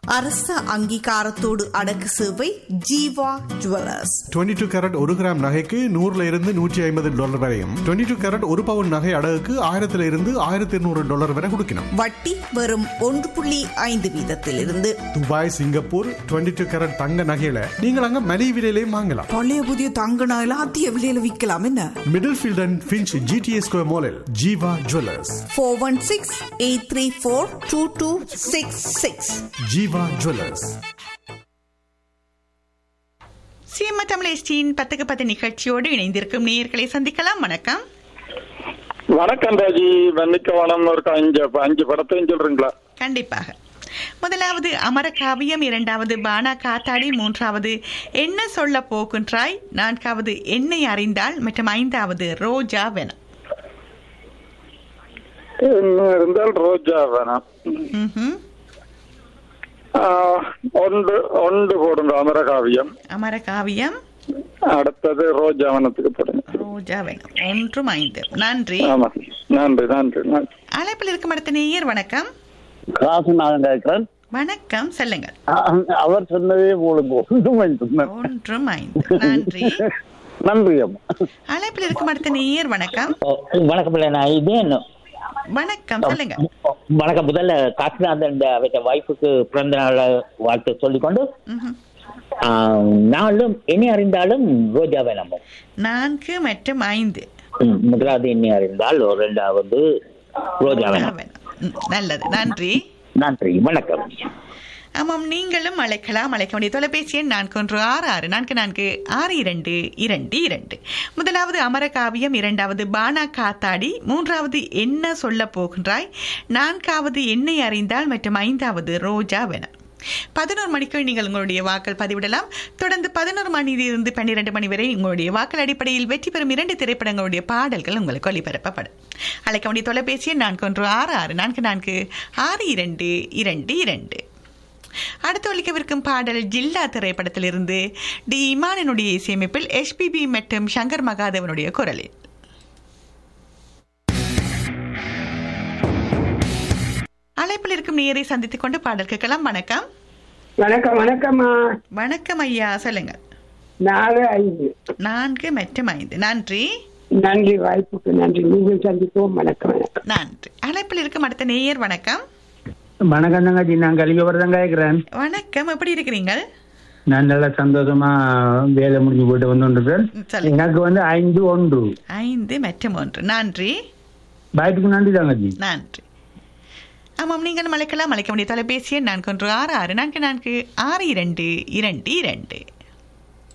அரச அங்கீகாரத்தோடு அடக்கு சேவை ஜீவா ஜுவல்லர்ஸ் 22 டூ கேரட் ஒரு கிராம் நகைக்கு நூறுல இருந்து நூற்றி ஐம்பது டாலர் வரையும் 22 டூ கேரட் ஒரு பவுன் நகை அடகுக்கு ஆயிரத்துல இருந்து ஆயிரத்தி இருநூறு டாலர் வரை கொடுக்கணும் வட்டி வெறும் ஒன்று புள்ளி ஐந்து வீதத்திலிருந்து துபாய் சிங்கப்பூர் 22 டூ கேரட் தங்க நகையில நீங்கள் அங்க மலிவு விலையிலையும் வாங்கலாம் பழைய புதிய தங்க நகைலாம் அதிக விலையில விற்கலாம் என்ன Middlefield and Finch GTA Square மாலில் Jeeva jewellers four one six eight three four two two six six Jeeva jewellers சிஎம்மா தமிழேஷ்டியின் பத்துக்கு பத்து நிகழ்ச்சியோடு இணைந்திருக்கும் நேயர்களை சந்திக்கலாம் வணக்கம் வணக்கம் ராஜி வன்னிக்கவனம் ஒரு அஞ்சு அஞ்சு படத்தையும் சொல்றீங்களா கண்டிப்பாக முதலாவது அமர காவியம் இரண்டாவது பானா காத்தாடி மூன்றாவது என்ன சொல்ல போகின்றாய் நான்காவது என்னை அறிந்தால் மற்றும் ஐந்தாவது ரோஜா வெனம் இன்னும் இருந்தால் ரோஜா வேணாம் ம்ஹும். ஆஹ், ஒன்று ஒன்று போடுங்க அமரகாவியம் அமர காவியம் அடுத்தது ரோஜா வனத்துக்கு போடுங்க ரோஜா வெனம் ஒன்றும் ஐந்து நன்றி ஆமா நன்றி நன்றி நன்றி அழைப்பில் இருக்கும் அடுத்த நேயர் வணக்கம் காசுநாதன் கேட்கிறேன் வணக்கம் சொல்லுங்கள் அ- அவர் சொன்னதே போலுங்க ஒன்றும் சொன்னார் ஒன்றும் ஐந்து நன்றி நன்றி அம்மா அழைப்பில் இருக்கும் அடுத்த நேயர் வணக்கம் ஓ, வணக்கம் இல்லை நான் இதே என்ன வணக்கம் சொல்லுங்க வணக்கம் முதல்ல காசிநாதன் அவற்ற வாய்ப்புக்கு பிறந்த நாள் வாழ்த்து சொல்லிக்கொண்டு ம்ஹும். ஆ, நாளும் இனி அறிந்தாலும் ரோஜா வேணாமோ நான்கு மற்றும் ஐந்து ம், முதலாவது இனி அறிந்தால் ஒரு ரெண்டாவது ரோஜா வேணாம் வேணும். ம், நல்லது நன்றி நன்றி வணக்கம் ஆமாம் நீங்களும் அழைக்கலாம் அழைக்க வேண்டிய தொலைபேசி எண் நான்கு ஒன்று ஆறு ஆறு நான்கு நான்கு ஆறு இரண்டு இரண்டு இரண்டு முதலாவது அமரகாவியம் இரண்டாவது பானா காத்தாடி மூன்றாவது என்ன சொல்ல போகின்றாய் நான்காவது என்னை அறிந்தால் மற்றும் ஐந்தாவது ரோஜா வெனம் பதினோரு மணிக்கு நீங்கள் உங்களுடைய வாக்கள் பதிவிடலாம் தொடர்ந்து பதினோரு மணியிலிருந்து பன்னிரண்டு மணி வரை உங்களுடைய வாக்கள் அடிப்படையில் வெற்றி பெறும் இரண்டு திரைப்படங்களுடைய பாடல்கள் உங்களுக்கு ஒளிபரப்பப்படும் அழைக்க வேண்டிய தொலைபேசி எண் நான்கு ஒன்று ஆறு ஆறு நான்கு நான்கு ஆறு இரண்டு இரண்டு இரண்டு அடுத்து ஒழிக்கவிருக்கும் பாடல் ஜில்லா திரைப்படத்திலிருந்து டி இமானினுடைய இசையமைப்பில் எஸ்பிபி மற்றும் சங்கர் மகாதேவனுடைய குரலில் அழைப்பில் இருக்கும் நேரை சந்தித்துக் கொண்டு பாடல் கேட்கலாம் வணக்கம் வணக்கம் வணக்கம்மா வணக்கம் ஐயா சொல்லுங்க நாலு ஐந்து நான்கு மற்றும் ஐந்து நன்றி நன்றி வாய்ப்புக்கு நன்றி நீங்கள் சந்திப்போம் வணக்கம் வணக்கம் நன்றி அழைப்பில் இருக்கும் அடுத்த நேயர் வணக்கம் வணக்கம் தங்கச்சி நான் கலிகபுரம் கேட்கிறேன் வணக்கம் எப்படி இருக்கிறீங்கள் நான் நல்லா சந்தோஷமா வேலை முடிஞ்சு போயிட்டு வந்துருக்கேன் ம், சொல்லுங்க எனக்கு வந்து ஐந்து ஒன்று ஐந்து மற்றும் ஒன்று நன்றி பாய்ட்டுக்கு நன்றி தங்கச்சி நன்றி ஆமாம் நீங்கள் அழைக்கலாம் அழைக்க வேண்டிய தொலைபேசி எண் நான்கு ஒன்று ஆறு ஆறு நான்கு நான்கு ஆறு இரண்டு இரண்டு இரண்டு